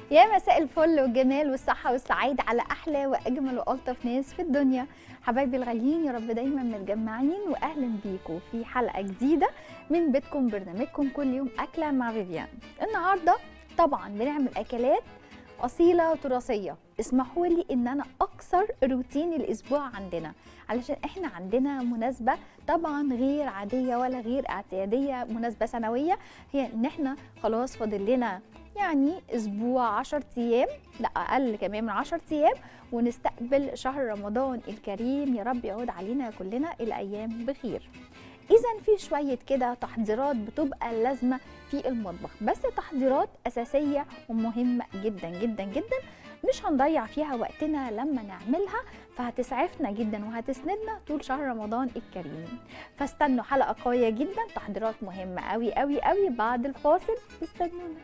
يا مساء الفل والجمال والصحة والسعادة على أحلى وأجمل وألطف ناس في الدنيا حبايبي الغاليين يا رب دايما متجمعين وأهلا بيكم في حلقة جديدة من بيتكم برنامجكم كل يوم أكلة مع فيفيان النهاردة طبعا بنعمل أكلات أصيلة تراثية اسمحوا لي إن أنا أكسر روتين الأسبوع عندنا علشان إحنا عندنا مناسبة طبعا غير عادية ولا غير اعتيادية مناسبة سنوية هي إن إحنا خلاص فاضل لنا يعني اسبوع 10 ايام لا اقل كمان من 10 ايام ونستقبل شهر رمضان الكريم يا رب يعود علينا كلنا الايام بخير اذا في شويه كده تحضيرات بتبقى لازمه في المطبخ بس تحضيرات اساسيه ومهمه جدا جدا جدا مش هنضيع فيها وقتنا لما نعملها فهتسعفنا جدا وهتسندنا طول شهر رمضان الكريم فاستنوا حلقه قويه جدا تحضيرات مهمه قوي قوي قوي بعد الفاصل استنونا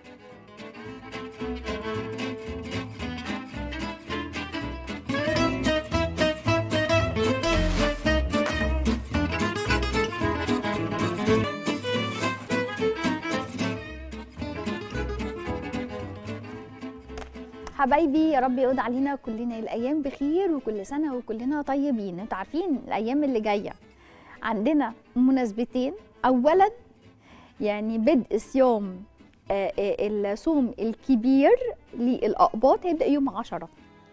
حبايبي يا رب يعود علينا كلنا الايام بخير وكل سنه وكلنا طيبين انتوا عارفين الايام اللي جايه عندنا مناسبتين اولا يعني بدء صيام آه، آه، الصوم الكبير للأقباط هيبدأ يوم عشرة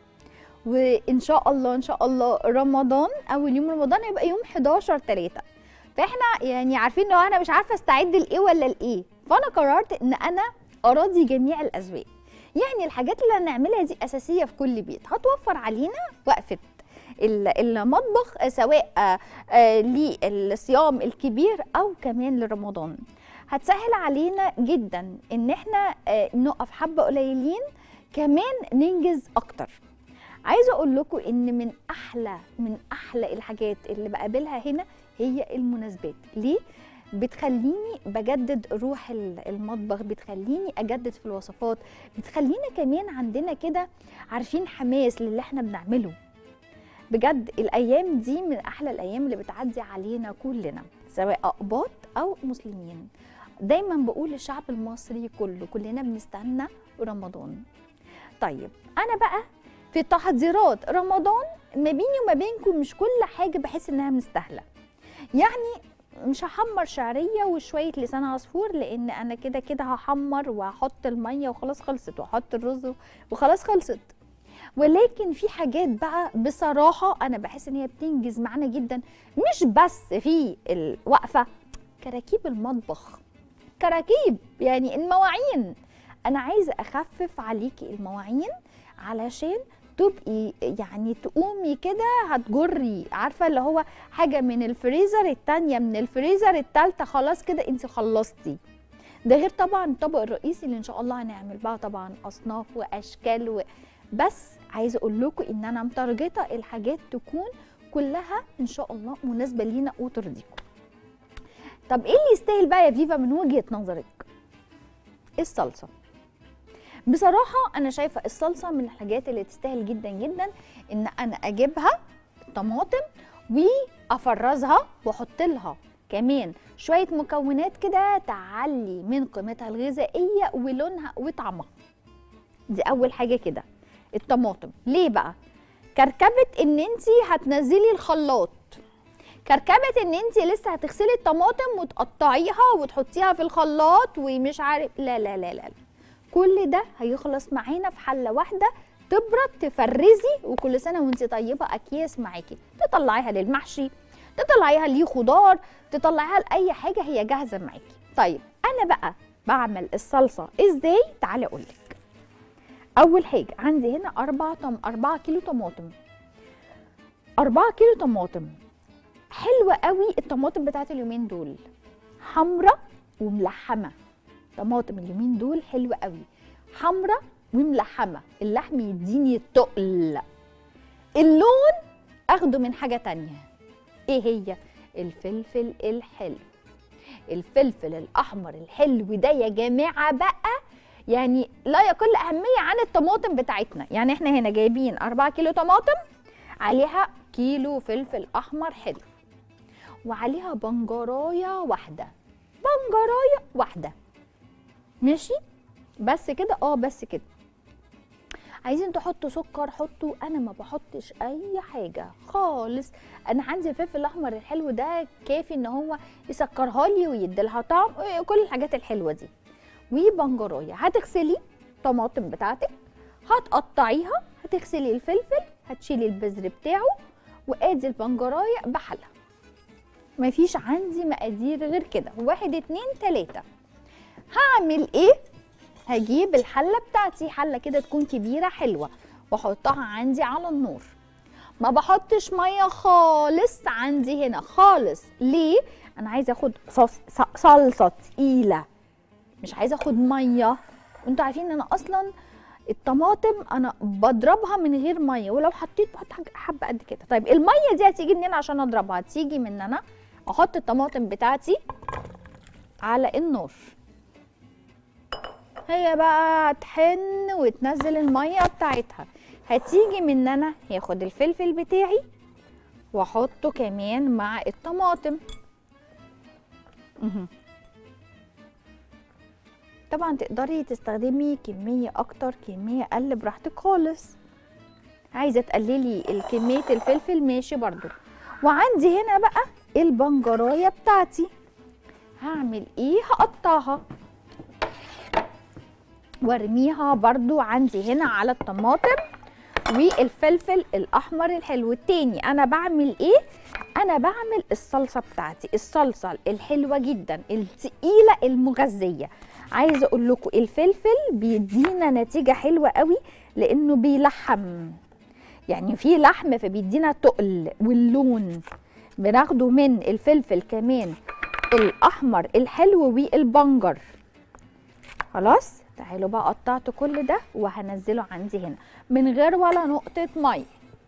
وإن شاء الله إن شاء الله رمضان أول يوم رمضان هيبقى يوم 11 تلاتة فإحنا يعني عارفين لو أنا مش عارفة أستعد لإيه ولا لإيه فأنا قررت إن أنا أراضي جميع الأذواق يعني الحاجات اللي هنعملها دي أساسية في كل بيت هتوفر علينا وقفة ال- المطبخ سواء آه، آه، للصيام الكبير أو كمان لرمضان هتسهل علينا جدا ان احنا آه، نقف حبه قليلين كمان ننجز اكتر عايزه اقول لكم ان من احلى من احلى الحاجات اللي بقابلها هنا هي المناسبات ليه بتخليني بجدد روح ال- المطبخ بتخليني اجدد في الوصفات بتخلينا كمان عندنا كده عارفين حماس للي احنا بنعمله بجد الايام دي من احلى الايام اللي بتعدي علينا كلنا سواء اقباط او مسلمين دايما بقول للشعب المصري كله كلنا بنستنى رمضان طيب انا بقى في تحضيرات رمضان ما بيني وما بينكم مش كل حاجه بحس انها مستاهله يعني مش هحمر شعريه وشويه لسان عصفور لان انا كده كده هحمر وهحط الميه وخلاص خلصت واحط الرز وخلاص خلصت ولكن في حاجات بقى بصراحه انا بحس ان هي بتنجز معانا جدا مش بس في الوقفه كراكيب المطبخ كراكيب يعني المواعين انا عايزه اخفف عليكي المواعين علشان تبقي يعني تقومي كده هتجري عارفه اللي هو حاجه من الفريزر التانية من الفريزر التالتة خلاص كده انت خلصتي ده غير طبعا الطبق الرئيسي اللي ان شاء الله هنعمل بقى طبعا اصناف واشكال و... بس عايزه اقول لكم ان انا مترجطه الحاجات تكون كلها ان شاء الله مناسبه لينا وترضيكم طب ايه اللي يستاهل بقى يا فيفا من وجهه نظرك الصلصه بصراحه انا شايفه الصلصه من الحاجات اللي تستاهل جدا جدا ان انا اجيبها طماطم وافرزها واحط لها كمان شويه مكونات كده تعلي من قيمتها الغذائيه ولونها وطعمها دي اول حاجه كده الطماطم ليه بقى كركبه ان انت هتنزلي الخلاط كركبه ان انت لسه هتغسلي الطماطم وتقطعيها وتحطيها في الخلاط ومش عارف لا لا لا لا, لا. كل ده هيخلص معانا في حله واحده تبرد تفرزي وكل سنه وانت طيبه اكياس معاكي تطلعيها للمحشي تطلعيها ليه خضار تطلعيها لاي حاجه هي جاهزه معاكي طيب انا بقى بعمل الصلصه ازاي تعالي اقول لك اول حاجه عندي هنا 4 طم 4 كيلو طماطم 4 كيلو طماطم حلوه قوي الطماطم بتاعت اليومين دول حمرة وملحمه طماطم اليومين دول حلوه قوي حمرة وملحمه اللحم يديني تقل اللون اخده من حاجه تانية ايه هي الفلفل الحلو الفلفل الاحمر الحلو ده يا جماعه بقى يعني لا يقل اهميه عن الطماطم بتاعتنا يعني احنا هنا جايبين 4 كيلو طماطم عليها كيلو فلفل احمر حلو وعليها بنجرايه واحده بنجرايه واحده ماشي بس كده اه بس كده عايزين تحطوا سكر حطوا انا ما بحطش اي حاجه خالص انا عندي الفلفل الاحمر الحلو ده كافي ان هو يسكرها لي ويدي لها طعم كل الحاجات الحلوه دي وبنجرايه هتغسلي الطماطم بتاعتك هتقطعيها هتغسلي الفلفل هتشيلي البذر بتاعه وادي البنجرايه بحالها مفيش عندي مقادير غير كده واحد اتنين تلاته هعمل ايه هجيب الحله بتاعتي حله كده تكون كبيره حلوه واحطها عندي على النور ما بحطش ميه خالص عندي هنا خالص ليه انا عايزه اخد صوص صلصه تقيله مش عايزه اخد ميه وانتوا عارفين ان انا اصلا الطماطم انا بضربها من غير ميه ولو حطيت بحط حاجة- حبه قد كده طيب الميه دي هتيجي منين عشان اضربها تيجي من ان انا احط الطماطم بتاعتي على النار هي بقى هتحن وتنزل الميه بتاعتها هتيجي من ان انا هاخد الفلفل بتاعي واحطه كمان مع الطماطم مهم. طبعا تقدري تستخدمي كمية أكتر كمية أقل براحتك خالص عايزة تقللي الكمية الفلفل ماشي برضو وعندي هنا بقى البنجراية بتاعتي هعمل ايه هقطعها وارميها برضو عندي هنا على الطماطم والفلفل الاحمر الحلو التاني انا بعمل ايه انا بعمل الصلصه بتاعتي الصلصه الحلوه جدا التقيله المغذيه عايزه اقول لكم الفلفل بيدينا نتيجه حلوه قوي لانه بيلحم يعني في لحم فبيدينا تقل واللون بناخده من الفلفل كمان الاحمر الحلو والبنجر خلاص تعالوا بقى قطعت كل ده وهنزله عندي هنا من غير ولا نقطة مية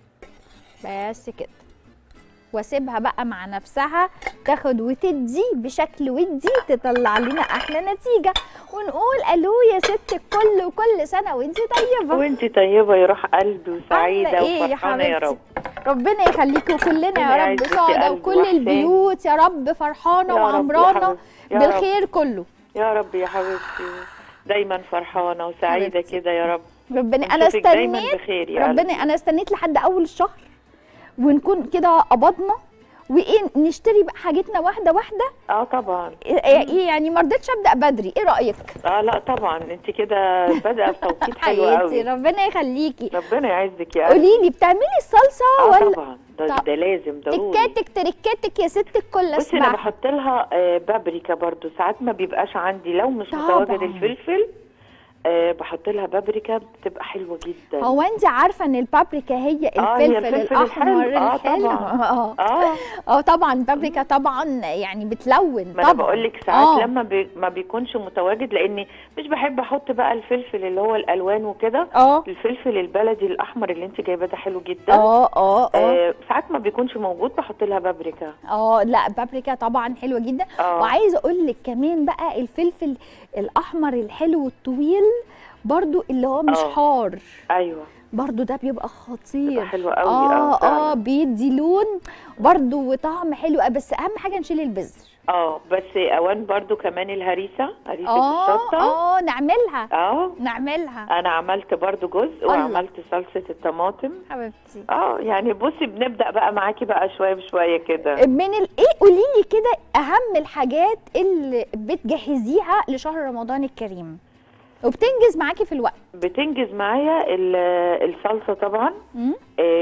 بس كده واسيبها بقى مع نفسها تاخد وتدي بشكل ودي تطلع لنا احلى نتيجة ونقول الو يا ست الكل وكل سنة وانت طيبة وانت طيبة يا روح قلبي وسعيدة عاملة إيه يا وفرحانة يا رب حبيبتي؟ ربنا يخليكي كلنا ربنا يا رب يعزك يا سعدة قلبي وكل وإحسان. البيوت يا رب فرحانة يا رب يا وعمرانة حبيبتي، يا رب. بالخير كله يا رب يا حبيبتي دايما فرحانة وسعيدة حبيبتي. كده يا رب ربنا انا ونشوفك دايما استنيت بخير يا ربنا قلبي. انا استنيت لحد اول الشهر ونكون كده قبضنا وايه نشتري بقى حاجتنا واحده واحده اه طبعا ايه إيه يعني ما رضيتش ابدا بدري ايه رايك اه لا طبعا انت كده بادئة في توقيت حلو حياتي قوي ربنا يخليكي ربنا يعزك يا قلبي قولي لي بتعملي الصلصه اه ولا طبعا ده, طب- ده لازم ضروري تكاتك تركاتك يا ست الكل بصي انا اسمع بحط لها آه، بابريكا برضو ساعات ما بيبقاش عندي لو مش طبعاً. متواجد الفلفل آه، بحط لها بابريكا بتبقى حلوه جدا هو انت عارفه ان البابريكا هي آه، هي الفلفل الفلفل الاحمر الحلو. آه، الحلو طبعاً. اه اه اه طبعا البابريكا طبعا يعني بتلون ما طبعا انا بقول لك ساعات آه. لما بي ما بيكونش متواجد لاني مش بحب احط بقى الفلفل اللي هو الالوان وكده اه الفلفل البلدي الاحمر اللي انت جايباه ده حلو جدا اه اه اه آه ساعات ما بيكونش موجود بحط لها بابريكا اه لا بابريكا طبعا حلوه جدا اه وعايزه اقول لك كمان بقى الفلفل الاحمر الحلو الطويل برضو اللي هو مش آه. حار ايوه برضو ده بيبقى خطير بيبقى حلو قوي اه اه فعلاً. بيدي لون برضو وطعم حلو قوي، بس اهم حاجه نشيل البذر اه بس اوان برضو كمان الهريسه هريسه اه الشطه اه نعملها اه نعملها انا عملت برضو جزء الله. وعملت صلصه الطماطم حبيبتي اه يعني بصي بنبدا بقى معاكي بقى شويه بشويه كده من الايه قولي لي كده اهم الحاجات اللي بتجهزيها لشهر رمضان الكريم وبتنجز معاكي في الوقت بتنجز معايا ال- الصلصه طبعا مم؟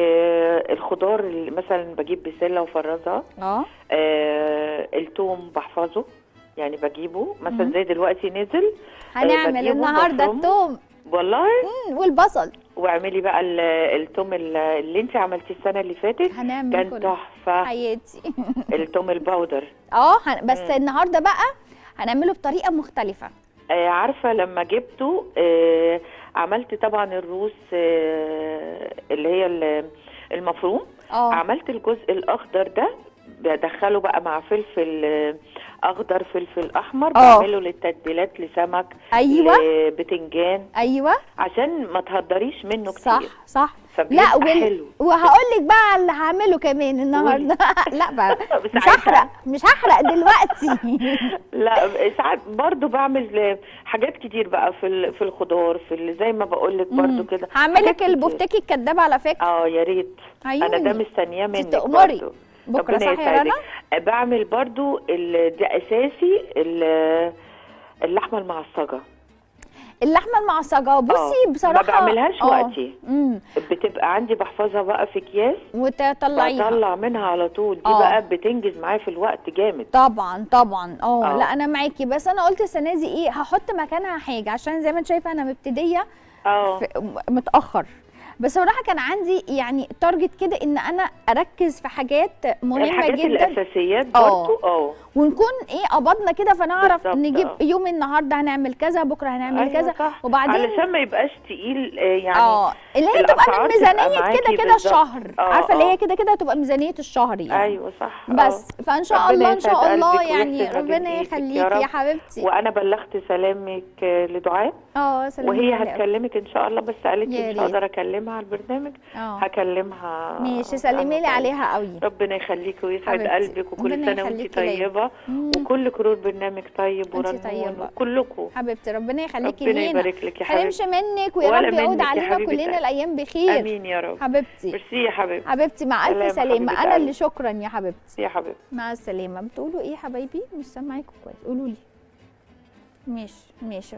آه الخضار اللي مثلا بجيب بسله وفرزها اه آه الثوم بحفظه يعني بجيبه مثلا مم. زي دلوقتي نزل هنعمل بجيبه النهارده بفرمه. التوم والله مم، والبصل واعملي بقى ال- الثوم ال- اللي انت عملتيه السنه اللي فاتت هنعمل كان كله تحفه حياتي الثوم الباودر اه هن- بس مم. النهارده بقى هنعمله بطريقه مختلفه آه عارفه لما جبته آه عملت طبعا الروس آه اللي هي ال- المفروم اه عملت الجزء الاخضر ده بدخله بقى مع فلفل آه، اخضر فلفل احمر آه. بعمله للتتبيلات لسمك ايوه لبتنجان ايوه عشان ما تهدريش منه صح كتير صح لا فبيبقى وال... حلو وهقول لك بقى على اللي هعمله كمان النهارده لا بقى بس مش عايزة- هحرق مش هحرق دلوقتي لا ساعات برضو بعمل حاجات كتير بقى في ال- في الخضار في ال- زي ما بقول لك برضو مم. كده هعمل حاجات لك كتير. البفتيك الكداب على فكره اه يا ريت انا ده عيوني مستنياه منك تأمري. برضو. بكره ربنا صح يا يسعدك. رنا بعمل برضو ال- ده اساسي ال- اللحمه المعصجه اللحمه المعصجه بصي آه، بصراحه ما بعملهاش آه. وقتي. امم بتبقى عندي بحفظها بقى في اكياس وتطلعيها بطلع منها على طول دي آه. بقى بتنجز معايا في الوقت جامد طبعا طبعا اه آه. لا انا معاكي بس انا قلت السنه دي ايه هحط مكانها حاجه عشان زي ما انت شايفه انا مبتديه اه في متاخر بس صراحه كان عندي يعني تارجت كده ان انا اركز في حاجات مهمه الحاجات جدا الاساسيات آه. برضو اه ونكون ايه قبضنا كده فنعرف بالظبط، نجيب آه. يوم النهارده هنعمل كذا بكره هنعمل أيوة كذا صح. وبعدين علشان ما يبقاش تقيل آه، يعني اه اللي هي تبقى الأسعار من تبقى ميزانيه معاكي كده كده بالظبط. الشهر آه، عارفه اللي آه. هي كده كده هتبقى ميزانيه الشهر يعني ايوه صح آه. بس فان شاء ربنا الله ان شاء يسعد الله قلبك يعني ويحسن ربنا مجد إيدك يا يخليكي يا رب. حبيبتي وانا بلغت سلامك آه، لدعاء اه سلام وهي عليك. هتكلمك ان شاء الله بس قالت يا لي مش ريت. هقدر اكلمها على البرنامج اه هكلمها ماشي سلمي لي أنا عليها قوي ربنا يخليكي ويسعد حبيبتي. قلبك وكل ربنا سنه وانت يخليكي ليا. طيبه مم. وكل كرور برنامج طيب أنت ورنون طيبة. وكلكم حبيبتي ربنا يخليكي ربنا لينا يبارك لك يا حرمش حبيبتي منك ويا ولا رب يعود منك يا علينا حبيبة كلنا قلبي. الايام بخير امين يا رب حبيبتي ميرسي يا حبيبتي حبيبتي مع الف سلام سلامه حبيبة انا قلبي. اللي شكرا يا حبيبتي يا حبيبتي مع السلامه بتقولوا ايه يا حبايبي مش سامعاكم كويس قولوا لي ماشي ماشي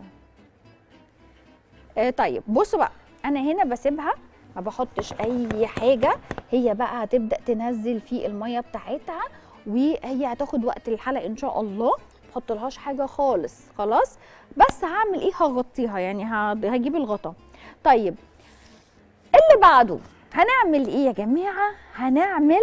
آه طيب بصوا بقى انا هنا بسيبها ما بحطش اي حاجه هي بقى هتبدا تنزل في الميه بتاعتها وهي هتاخد وقت الحلقه ان شاء الله ما احطلهاش حاجه خالص خلاص بس هعمل ايه هغطيها يعني ه- هجيب الغطا طيب اللي بعده هنعمل ايه يا جماعه هنعمل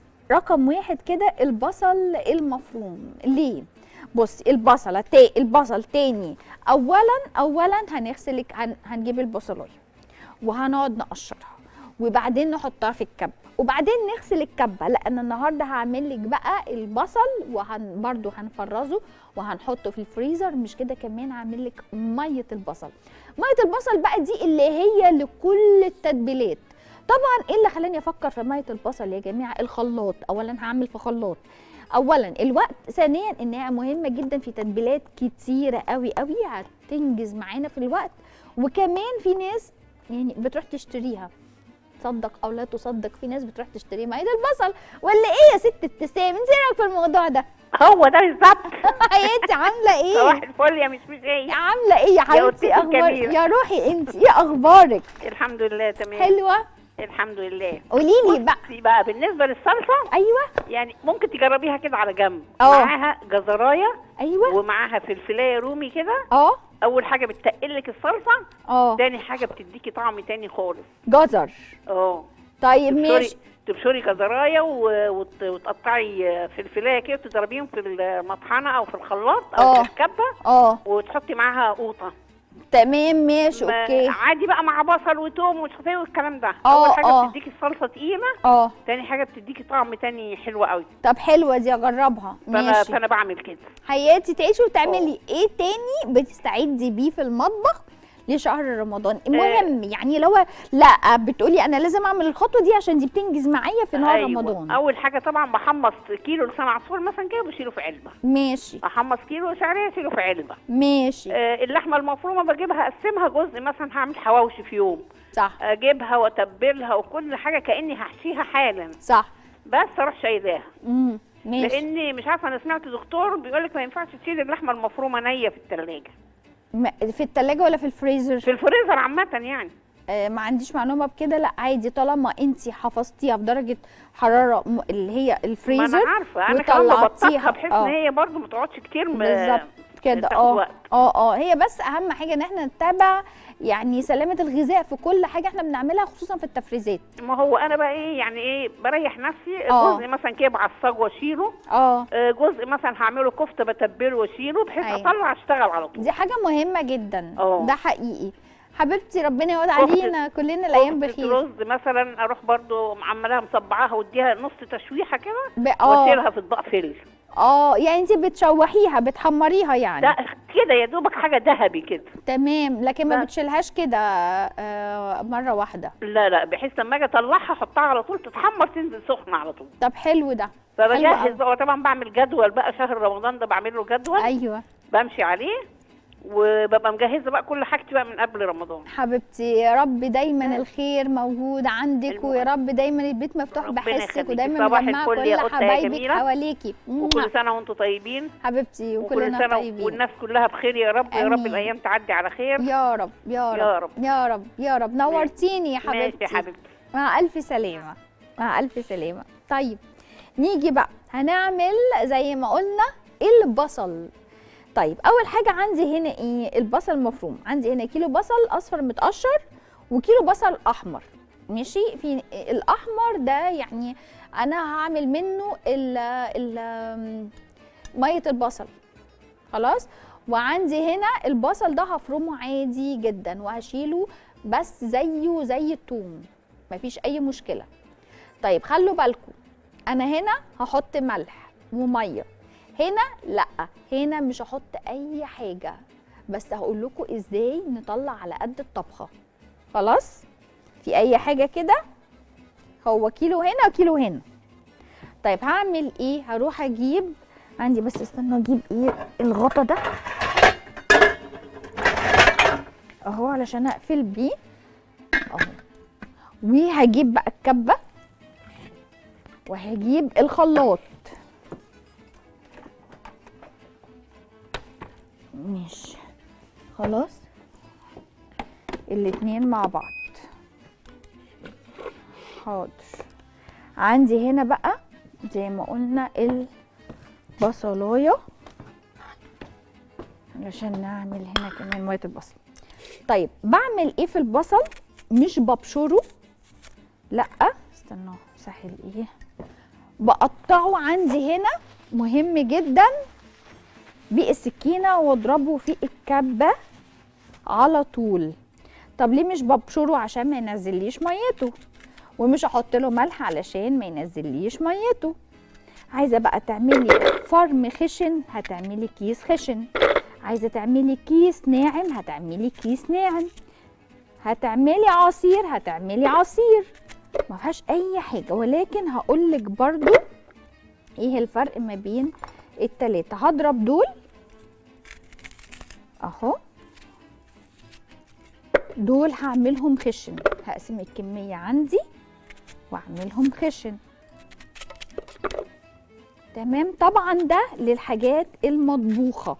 رقم واحد كده البصل المفروم ليه بصي البصله تا البصل تاني اولا اولا هنغسل هن هنجيب البصلايه وهنقعد نقشرها وبعدين نحطها في الكبه وبعدين نغسل الكبه لان النهارده هعمل لك بقى البصل وهن برضو هنفرزه وهنحطه في الفريزر مش كده كمان هعمل لك ميه البصل ميه البصل بقى دي اللي هي لكل التتبيلات طبعا ايه اللي خلاني افكر في ميه البصل يا جماعه الخلاط اولا هعمل في خلاط اولا الوقت ثانيا انها مهمه جدا في تتبيلات كتيره قوي قوي هتنجز معانا في الوقت وكمان في ناس يعني بتروح تشتريها تصدق او لا تصدق في ناس بتروح تشتري ميه البصل ولا ايه يا ست ابتسام انت إيه رايك في الموضوع ده هو ده بالظبط انت عامله صباح ايه الفل يا مش مش عامله ايه يا حبيبتي أختي اخبار الجميلة. يا روحي انت ايه اخبارك الحمد لله تمام حلوه الحمد لله قولي لي بقى بصي بقى بالنسبه للصلصه ايوه يعني ممكن تجربيها كده على جنب اه. معاها جزرايه ايوه ومعاها فلفلايه رومي كده اه اول حاجه بتقل لك الصلصه اه تاني حاجه بتديكي طعم تاني خالص جزر اه طيب تبشري ماشي تبشري جزرايه و- وت- وتقطعي فلفلايه كده تضربيهم في المطحنه او في الخلاط او اه. في الكبه اه وتحطي معاها قوطه تمام ماشي ما- اوكي عادي بقى مع بصل وتوم وشطيه والكلام ده اه، اول حاجه اه. بتديكي الصلصه تقيله اه تاني حاجه بتديكي طعم تاني حلو قوي طب حلوه دي اجربها فانا ماشي فانا بعمل كده حياتي تعيشي وتعملي ايه تاني بتستعدي بيه في المطبخ لشهر رمضان المهم يعني لو لا بتقولي انا لازم اعمل الخطوه دي عشان دي بتنجز معايا في نهار رمضان اول حاجه طبعا بحمص كيلو لسان عصفور مثلا كده بشيله في علبه ماشي احمص كيلو شعريه اشيله في علبه ماشي آه اللحمه المفرومه بجيبها اقسمها جزء مثلا هعمل حواوشي في يوم صح اجيبها واتبلها وكل حاجه كاني هحشيها حالا صح بس اروح شايلاها امم ماشي لان مش عارفه انا سمعت دكتور بيقول لك ما ينفعش تشيل اللحمه المفرومه نيه في الثلاجه ما- في التلاجة ولا في الفريزر في الفريزر عامه يعني آه ما عنديش معلومه بكده لا عادي طالما انت حفظتيها في درجه حراره م- اللي هي ما الفريزر انا عارفه انا كمان وطلعتيها. ببططها بحيث آه. ان هي برضو ما تقعدش كتير م- بالظبط كده تاخد اه وقت. اه اه هي بس اهم حاجه ان احنا نتابع يعني سلامه الغذاء في كل حاجه احنا بنعملها خصوصا في التفريزات ما هو انا بقى ايه يعني ايه بريح نفسي آه. جزء مثلا كده بعصجه واشيله اه آه، جزء مثلا هعمله كفته بتبله واشيله بحيث أيوة. اطلع اشتغل على طول دي حاجه مهمه جدا اه. ده حقيقي حبيبتي ربنا يعود كفتة- علينا كلنا الايام كفتة بخير رز مثلا اروح برضو معملاها مصبعاها واديها نص تشويحه كده ب- اه واشيلها في اطباق فل اه يعني انت بتشوحيها بتحمريها يعني ده كده يا دوبك حاجه ذهبي كده تمام لكن ما لا. بتشيلهاش كده آه مره واحده لا لا بحيث لما اجي اطلعها احطها على طول تتحمر تنزل سخنه على طول طب حلو ده فبجهز أوي. بقى طبعا بعمل جدول بقى شهر رمضان ده بعمل له جدول ايوه بمشي عليه وببقى مجهزه بقى كل حاجتي بقى من قبل رمضان حبيبتي يا رب دايما الخير موجود عندك الم- ويا رب دايما البيت مفتوح ربنا بحسك يخليكي. ودايما صباح مجمعه الفل يا كل قطة يا حبايبك جميلة. حواليكي وكل سنه وانتم طيبين حبيبتي وكل وكلنا سنه طيبين والناس كلها بخير يا رب يا رب آمين. الايام تعدي على خير يا رب يا رب يا رب. يا رب يا رب نورتيني يا ماشي حبيبتي يا حبيبتي مع ألف سلامة مع ألف سلامة طيب نيجي بقى هنعمل زي ما قلنا البصل طيب أول حاجة عندي هنا إيه البصل المفروم عندي هنا كيلو بصل أصفر متقشر وكيلو بصل أحمر ماشي في الأحمر ده يعني أنا هعمل منه ال ال مية البصل خلاص وعندي هنا البصل ده هفرمه عادي جدا وهشيله بس زيه زي التوم مفيش اي مشكله طيب خلوا بالكم انا هنا هحط ملح وميه هنا لا هنا مش هحط اي حاجه بس هقول لكم ازاي نطلع على قد الطبخه خلاص في اي حاجه كده هو كيلو هنا وكيلو هنا طيب هعمل ايه هروح اجيب عندي بس استنى اجيب ايه الغطا ده اهو علشان اقفل بيه اهو وهجيب بقى الكبه وهجيب الخلاط ماشي خلاص الاتنين مع بعض حاضر عندي هنا بقى زي ما قلنا البصلايه علشان نعمل هنا كمان ميه البصل طيب بعمل ايه في البصل مش ببشره لا استنوا سهل ايه بقطعه عندي هنا مهم جدا بالسكينه واضربه في الكبه على طول طب ليه مش ببشره عشان ما ينزليش ميته ومش هحط له ملح علشان ما ينزليش ميته عايزه بقى تعملي فرم خشن هتعملي كيس خشن عايزه تعملي كيس ناعم هتعملي كيس ناعم هتعملي عصير هتعملي عصير ما فيهاش اي حاجه ولكن هقول لك برضو ايه الفرق ما بين التلاته هضرب دول اهو دول هعملهم خشن هقسم الكميه عندي واعملهم خشن تمام طبعا ده للحاجات المطبوخه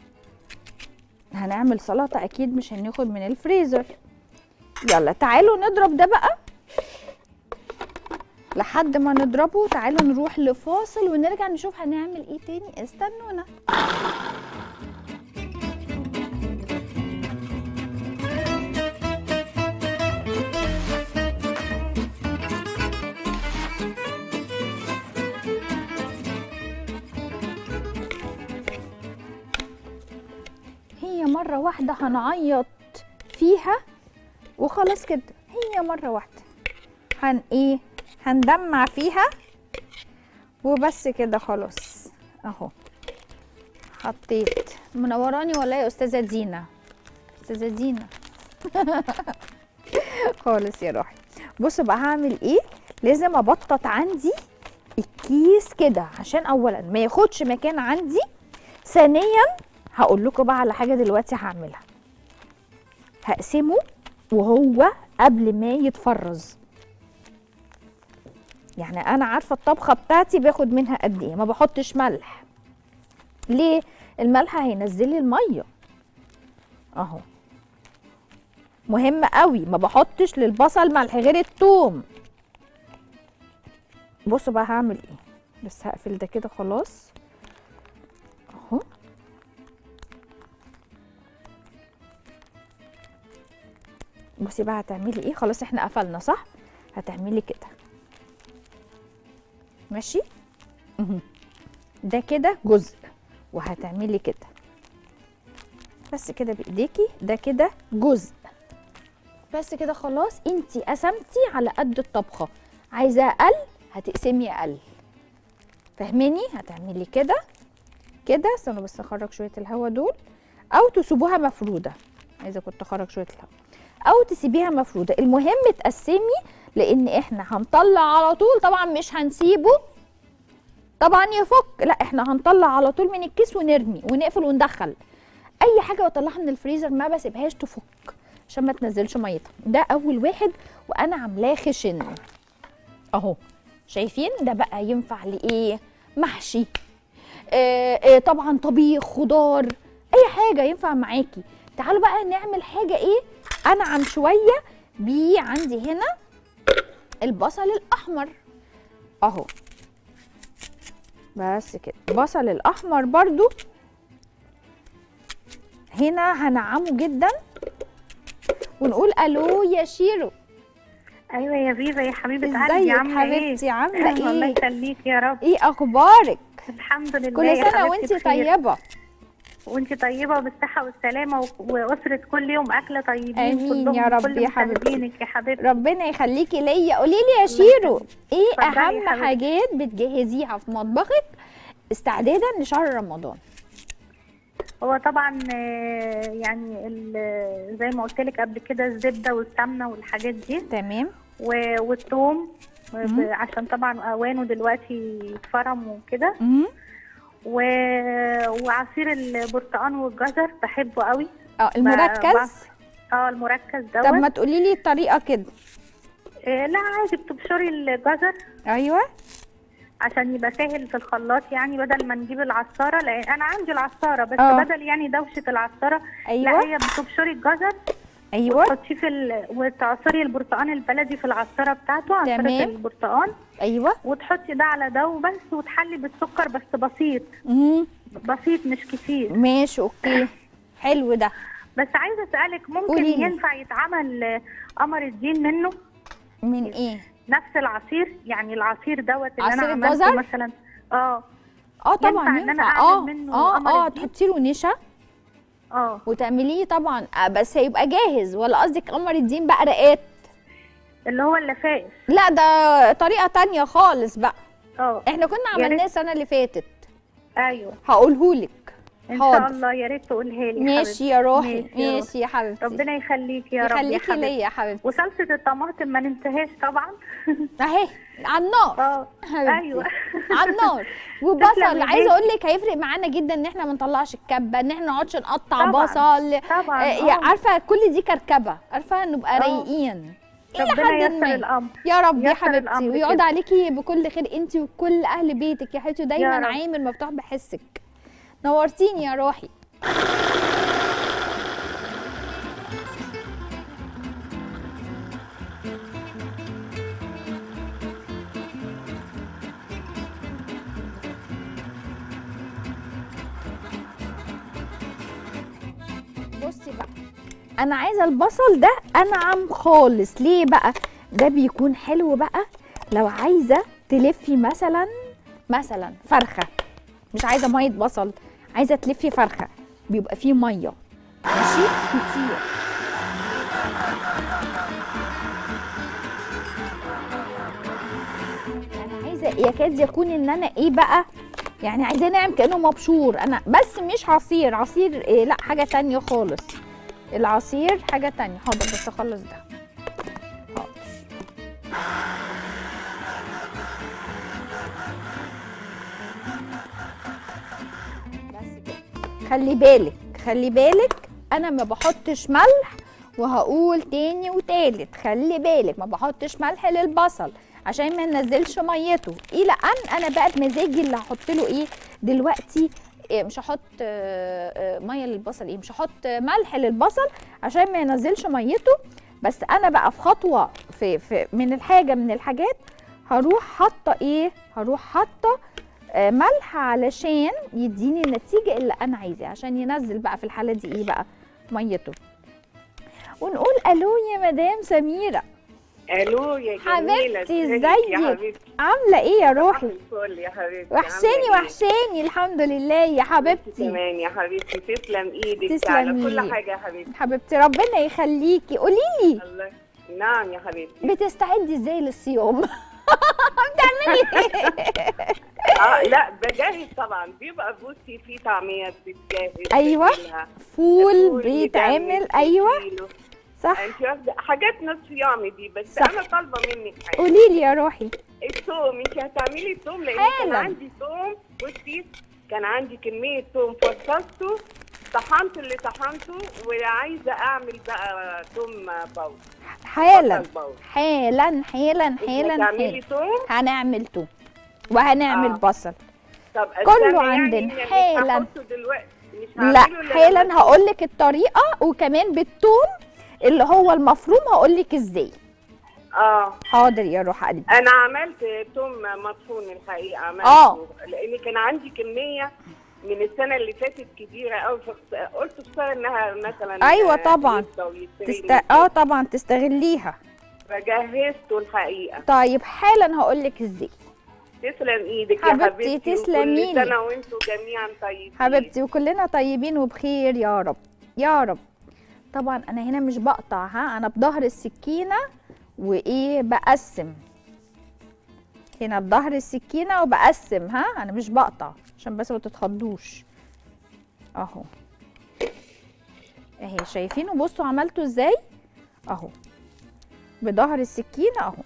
هنعمل سلطه اكيد مش هناخد من الفريزر يلا تعالوا نضرب ده بقى لحد ما نضربه تعالوا نروح لفاصل ونرجع نشوف هنعمل ايه تاني استنونا هي مرة واحدة هنعيط فيها وخلاص كده هي مرة واحدة هن ايه هندمع فيها وبس كده خلاص اهو حطيت منوراني ولا يا استاذة دينا استاذة دينا خالص يا روحي بصوا بقى هعمل ايه لازم ابطط عندي الكيس كده عشان اولا ما ياخدش مكان عندي ثانيا هقول لكم بقى على حاجه دلوقتي هعملها هقسمه وهو قبل ما يتفرز يعني انا عارفه الطبخه بتاعتي باخد منها قد ايه ما بحطش ملح ليه الملح هينزل لي الميه اهو مهم قوي ما بحطش للبصل ملح غير الثوم بصوا بقى هعمل ايه بس هقفل ده كده خلاص اهو بصي بقى هتعملي ايه خلاص احنا قفلنا صح هتعملي كده ماشي مهم. ده كده جزء وهتعملي كده بس كده بايديكي ده كده جزء بس كده خلاص انتي قسمتي على قد الطبخه عايزه اقل هتقسمي اقل فاهماني هتعملي كده كده استنوا بس اخرج شويه الهوا دول او تسيبوها مفروده عايزه كنت اخرج شويه الهوا او تسيبيها مفروده المهم تقسمي لان احنا هنطلع على طول طبعا مش هنسيبه طبعا يفك لا احنا هنطلع على طول من الكيس ونرمي ونقفل وندخل اي حاجه بطلعها من الفريزر ما بسيبهاش تفك عشان ما تنزلش ميتها ده اول واحد وانا عاملاه خشن اهو شايفين ده بقى ينفع لايه محشي آه آه طبعا طبيخ خضار اي حاجه ينفع معاكي تعالوا بقى نعمل حاجه ايه انعم شويه بيه عندي هنا البصل الاحمر اهو بس كده البصل الاحمر برضو هنا هنعمه جدا ونقول الو يا شيرو ايوه يا فيفا يا حبيبه ازيك قلبي عامله حبيبتي ايه عامله الله ايه يخليك يا رب ايه اخبارك الحمد لله كل يا سنه حبيبتي وانت بخير. طيبه وانت طيبه وبالصحه والسلامه و- واسره كل يوم اكله طيبين آمين كلهم يا رب كل يا حبيبتي. مشاهدينك يا حبيبتي ربنا يخليكي ليا قولي لي يا شيرو ايه اتفضلي يا اهم حبيبتي. حاجات بتجهزيها في مطبخك استعدادا لشهر رمضان هو طبعا آه، يعني ال- زي ما قلت لك قبل كده الزبده والسمنه والحاجات دي تمام و- والثوم مم. ب- عشان طبعا اوانه دلوقتي اتفرم وكده امم و- وعصير البرتقال والجزر بحبه قوي اه المركز اه المركز طب دوت ما تقولي لي الطريقه كده آه، لا عادي بتبشري الجزر ايوه عشان يبقى سهل في الخلاط يعني بدل ما نجيب العصاره لان انا عندي العصاره بس آه. بدل يعني دوشه العصاره ايوه لا هي بتبشري الجزر ايوه وتحطيه في ال... وتعصري البرتقال البلدي في العصاره بتاعته عصاره تمام. البرتقال ايوه وتحطي ده على ده وبس وتحلي بالسكر بس بسيط امم بسيط مش كتير ماشي اوكي حلو ده بس عايزه اسالك ممكن قوليلي. ينفع يتعمل آه، قمر الدين منه من ايه نفس العصير يعني العصير دوت اللي عصير انا عملته الجزر؟ مثلا اه اه طبعا ينفع إن أنا ينفع أعمل اه منه اه قمر اه الدين؟ تحطي له نشا اه وتعمليه طبعا آه، بس هيبقى جاهز ولا قصدك قمر الدين بقى رقات اللي هو اللفائف لا ده طريقه تانية خالص بقى اه احنا كنا يا ريت. عملناه السنه اللي فاتت ايوه هقولهولك ان شاء حاضر. الله يا ريت تقولها لي ماشي يا روحي ماشي يا روحي. ماشي يا حبيبتي ربنا يخليك يا رب يا يخليكي حبيبتي ليا يا حبيبتي وصلصه الطماطم ما ننساهاش طبعا اهي على النار اه حبيبتي. ايوه على النار تسلم وبصل ايديك. عايزه اقول لك هيفرق معانا جدا ان احنا ما نطلعش الكبه ان احنا ما نقعدش نقطع طبعاً. بصل طبعا آه، آه. يا عارفه كل دي كركبه عارفه نبقى آه. رايقين إلى ربنا حد ييسر ما. الامر يا رب يا يسر حبيبتي الأمر ويقعد كده. عليكي بكل خير انت وكل اهل بيتك يا حبيبتي دايما رب. عامل مفتوح بحسك نورتيني يا روحي بصي بقى انا عايزه البصل ده انعم خالص ليه بقى ده بيكون حلو بقى لو عايزه تلفي مثلا مثلا فرخه مش عايزه ميه بصل عايزه تلفي فرخه بيبقى فيه ميه ماشي كتير انا عايزه يكاد يكون ان انا ايه بقى يعني عايزاه ناعم كانه مبشور انا بس مش عصير عصير إيه لا حاجه تانية خالص العصير حاجه تانية حاضر بس اخلص ده حاضر بس كده خلي بالك خلي بالك انا ما بحطش ملح وهقول تاني وتالت خلي بالك ما بحطش ملح للبصل عشان ما ينزلش ميته الى ان انا بقى بمزاجي اللي هحط له ايه دلوقتي إيه مش هحط آه، آه، ميه للبصل ايه مش هحط ملح للبصل عشان ما ينزلش ميته بس انا بقى في خطوه في, في من الحاجه من الحاجات هروح حاطه ايه هروح حاطه آه، ملح علشان يديني النتيجه اللي انا عايزاها عشان ينزل بقى في الحاله دي ايه بقى ميته ونقول الو يا مدام سميره الو يا حبيبتي، جميلة ازيك ازيك؟ يا حبيبتي عامله ايه يا روحي الفل يا حبيبتي وحشاني عاملة إيه؟ وحشاني الحمد لله يا حبيبتي كمان يا حبيبتي تسلم ايدك تسلم على كل إيدك. حاجه يا حبيبتي حبيبتي ربنا يخليكي قولي لي الله نعم يا حبيبتي بتستعدي ازاي للصيام بتعملي ايه اه لا بجهز طبعا بيبقى بصي في طعميه بتتجهز أيوة. بنعملها. فول فول بيتعمل بتعمل ايوه كيلو. صح انت واخده حاجات نص يومي دي بس صح. انا طالبه منك حاجه قولي لي يا روحي الثوم انت هتعملي الثوم لان كان حالا. عندي ثوم بصي كان عندي كميه ثوم فصصته طحنت اللي طحنته وعايزه اعمل بقى ثوم باودر حالا بصل باودر. حالا حالا حالا هتعملي حالا ثوم هنعمل توم وهنعمل آه. بصل طب كله استني عندنا. يعني مش حالا. هحطه دلوقتي مش لا هعمله إلا حالا لما- هقول لك الطريقه وكمان بالثوم اللي هو المفروم هقول لك ازاي اه حاضر يا روح قلبي انا عملت توم مطحون الحقيقه عملته آه. لان كان عندي كميه من السنه اللي فاتت كبيره قوي قلت بخساره انها مثلا أيوة آه، طبعاً. يفضى ويستوي تست... لي. اه طبعا تستغليها فجهزته الحقيقه طيب حالا هقول لك ازاي تسلم ايدك يا حبيبتي، حبيبتي تسلمي وكل لي. سنه وانتم جميعا طيبين حبيبتي وكلنا طيبين وبخير يا رب يا رب طبعا انا هنا مش بقطع ها انا بظهر السكينه وايه بقسم هنا بظهر السكينه وبقسم ها انا مش بقطع عشان بس ما تتخضوش اهو اهي شايفينه بصوا عملته ازاي اهو بظهر السكينه اهو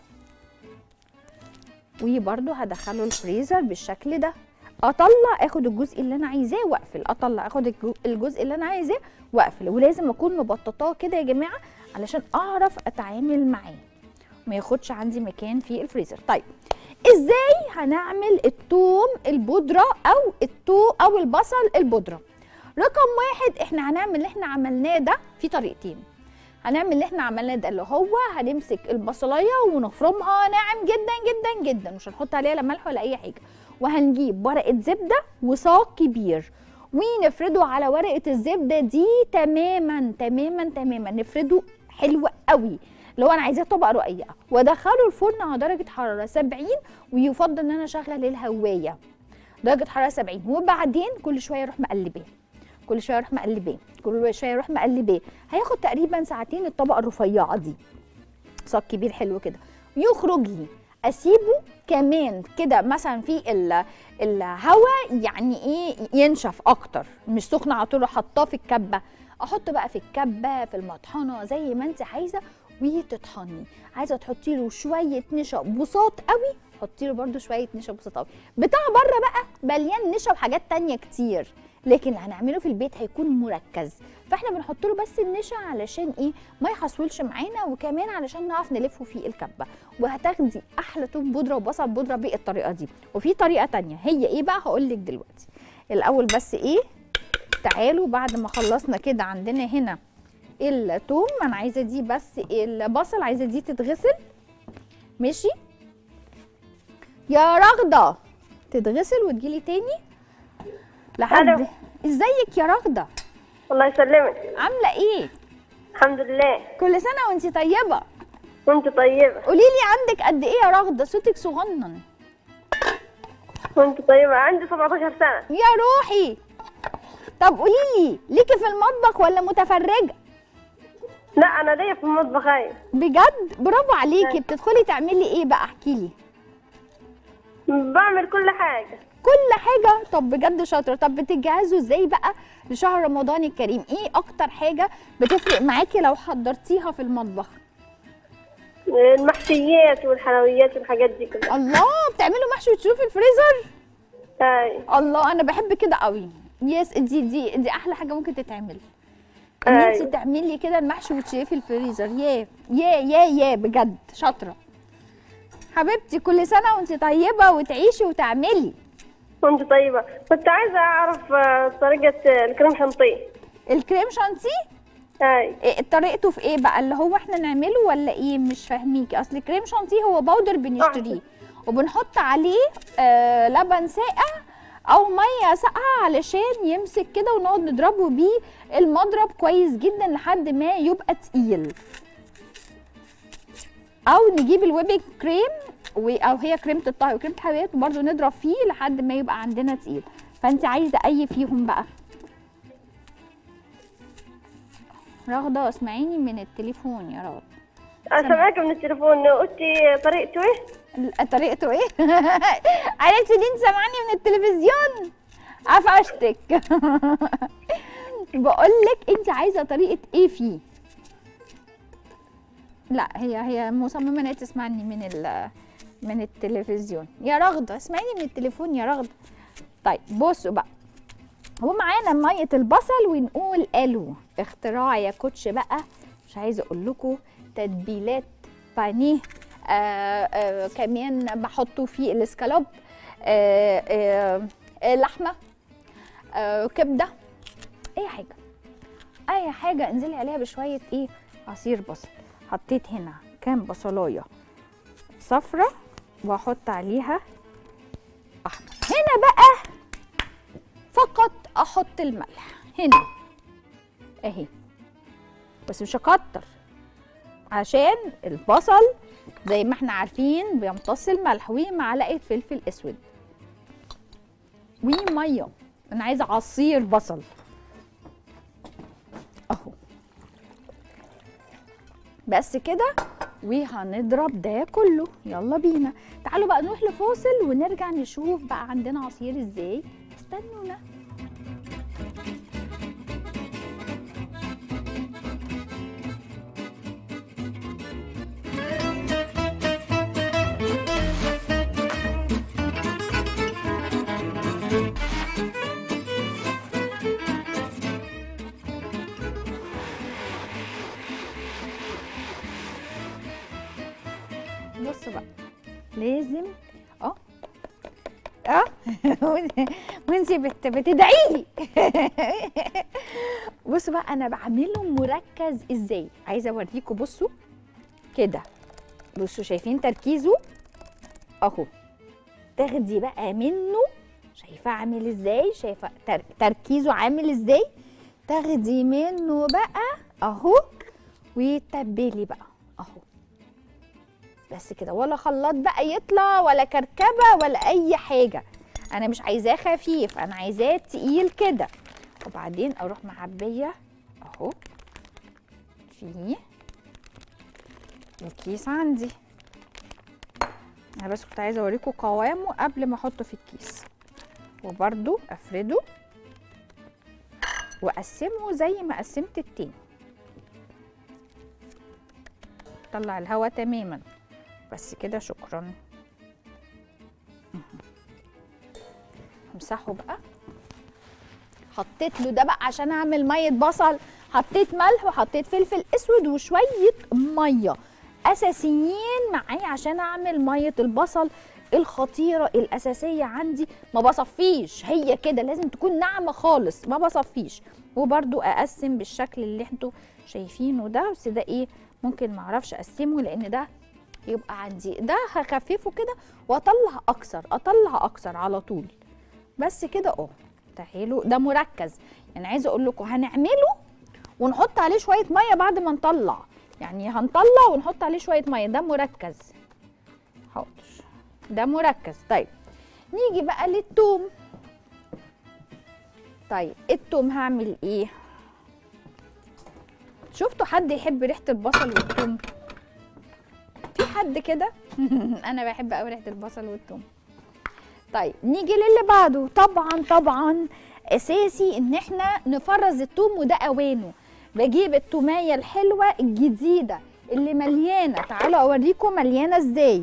وبرده هدخله الفريزر بالشكل ده اطلع اخد الجزء اللي انا عايزاه واقفل اطلع اخد الجو- الجزء اللي انا عايزاه واقفل ولازم اكون مبططاه كده يا جماعه علشان اعرف اتعامل معاه ما ياخدش عندي مكان في الفريزر طيب ازاي هنعمل الثوم البودره او التو او البصل البودره رقم واحد احنا هنعمل اللي احنا عملناه ده في طريقتين هنعمل اللي احنا عملناه ده اللي هو هنمسك البصلايه ونفرمها ناعم جدا جدا جدا مش هنحط عليها لا ملح ولا اي حاجه وهنجيب ورقه زبده وصاج كبير ونفرده على ورقه الزبده دي تماما تماما تماما نفرده حلو قوي اللي هو انا عايزاه طبقه رقيقه وادخله الفرن على درجه حراره 70 ويفضل ان انا اشغل الهوايه درجه حراره 70 وبعدين كل شويه اروح مقلباه كل شويه اروح مقلباه كل شويه اروح مقلباه هياخد تقريبا ساعتين الطبقه الرفيعه دي صاج كبير حلو كده يخرج لي اسيبه كمان كده مثلا في ال- الهواء يعني ايه ينشف اكتر مش سخن على طول حطاه في الكبه احط بقى في الكبه في المطحنه زي ما انت عايزه وتطحني عايزه تحطي له شويه نشا بساط قوي حطي له برده شويه نشا بساط قوي بتاع بره بقى مليان نشا وحاجات تانية كتير لكن اللي هنعمله في البيت هيكون مركز فاحنا بنحط له بس النشا علشان ايه ما يحصولش معانا وكمان علشان نعرف نلفه في الكبه وهتاخدي احلى توم بودره وبصل بودره بالطريقه دي وفي طريقه تانية هي ايه بقى هقول لك دلوقتي الاول بس ايه تعالوا بعد ما خلصنا كده عندنا هنا التوم انا عايزه دي بس البصل عايزه دي تتغسل ماشي يا رغده تتغسل وتجيلي تاني لحد ألو. ازيك يا رغده الله يسلمك عامله ايه الحمد لله كل سنه وانت طيبه وانت طيبة قولي لي عندك قد ايه يا رغده صوتك صغنن وانت طيبة عندي 17 سنة يا روحي طب قولي لي ليكي في المطبخ ولا متفرجه لا انا ليا في المطبخ هاي بجد برافو عليكي بتدخلي تعملي ايه بقى احكي لي بعمل كل حاجة كل حاجه طب بجد شاطره طب بتجهزوا ازاي بقى لشهر رمضان الكريم ايه اكتر حاجه بتفرق معاكي لو حضرتيها في المطبخ المحشيات والحلويات والحاجات دي كلها الله بتعملوا محشي وتشوفي في الفريزر هاي الله انا بحب كده قوي يس دي دي دي احلى حاجه ممكن تتعمل ان انت أيوة. تعملي كده المحشي وتشيليه في الفريزر يا يا يا يا بجد شاطره حبيبتي كل سنه وانت طيبه وتعيشي وتعملي وانت طيبة كنت عايزة اعرف آه، طريقة الكريم شانطيه الكريم شانتيه هاي إيه طريقته في ايه بقى اللي هو احنا نعمله ولا ايه مش فاهميكي اصل الكريم شانتيه هو باودر بنشتريه وبنحط عليه آه لبن ساقع او ميه ساقعه علشان يمسك كده ونقعد نضربه بيه المضرب كويس جدا لحد ما يبقى تقيل او نجيب الويبنج كريم و- او هي كريمه الطهي وكريمه الحلويات وبرده نضرب فيه لحد ما يبقى عندنا تقيل فانت عايزه اي فيهم بقى رغده اسمعيني من التليفون يا رغده انا سامعاك من التليفون قلتي طريقته ايه؟ طريقته ايه عرفتي دي انت سامعاني من التلفزيون قفشتك بقول لك انت عايزه طريقه ايه فيه لا هي هي مصممه ان هي تسمعني من ال من التلفزيون يا رغده اسمعيني من التليفون يا رغده طيب بصوا بقى ومعانا ميه البصل ونقول الو اختراع يا كوتش بقى مش عايزه اقول لكم تتبيلات بانيه آه آه كمان بحطه في الاسكالوب آه آه آه لحمه آه كبده اي حاجه اي حاجه انزلي عليها بشويه ايه عصير بصل حطيت هنا كام بصلايه صفرة واحط عليها احمر هنا بقى فقط احط الملح هنا اهي بس مش هكتر عشان البصل زي ما احنا عارفين بيمتص الملح ومعلقه فلفل اسود وميه انا عايزه عصير بصل اهو بس كده وهنضرب ده كله يلا بينا تعالوا بقى نروح لفاصل ونرجع نشوف بقى عندنا عصير ازاي استنونا بصوا بقى لازم اه اه وانتي بت بتدعي لي بصوا بقى انا بعمله مركز ازاي عايزه اوريكم بصوا كده بصوا شايفين تركيزه اهو تاخدي بقى منه شايفه عامل ازاي شايفه تر... تركيزه عامل ازاي تاخدي منه بقى اهو وتبلي بقى اهو بس كده ولا خلاط بقى يطلع ولا كركبه ولا اي حاجه انا مش عايزاه خفيف انا عايزاه تقيل كده وبعدين اروح معبيه اهو في الكيس عندي انا بس كنت عايزه اوريكم قوامه قبل ما احطه في الكيس وبرده افرده واقسمه زي ما قسمت التاني طلع الهواء تماما بس كده شكرا همسحه بقى حطيت له ده بقى عشان اعمل ميه بصل حطيت ملح وحطيت فلفل اسود وشويه ميه اساسيين معايا عشان اعمل ميه البصل الخطيره الاساسيه عندي ما بصفيش هي كده لازم تكون ناعمه خالص ما بصفيش وبرده اقسم بالشكل اللي انتوا شايفينه ده بس ده ايه ممكن معرفش اقسمه لان ده يبقى عندي ده هخففه كده واطلع اكثر اطلع اكثر على طول بس كده اه تعالوا ده مركز يعني عايزه اقول لكم هنعمله ونحط عليه شويه ميه بعد ما نطلع يعني هنطلع ونحط عليه شويه ميه ده مركز حاضر ده مركز طيب نيجي بقى للثوم طيب الثوم هعمل ايه شفتوا حد يحب ريحه البصل والثوم في حد كده انا بحب قوي ريحه البصل والثوم طيب نيجي للي بعده طبعا طبعا اساسي ان احنا نفرز الثوم وده اوانه بجيب التوميه الحلوه الجديده اللي مليانه تعالوا اوريكم مليانه ازاي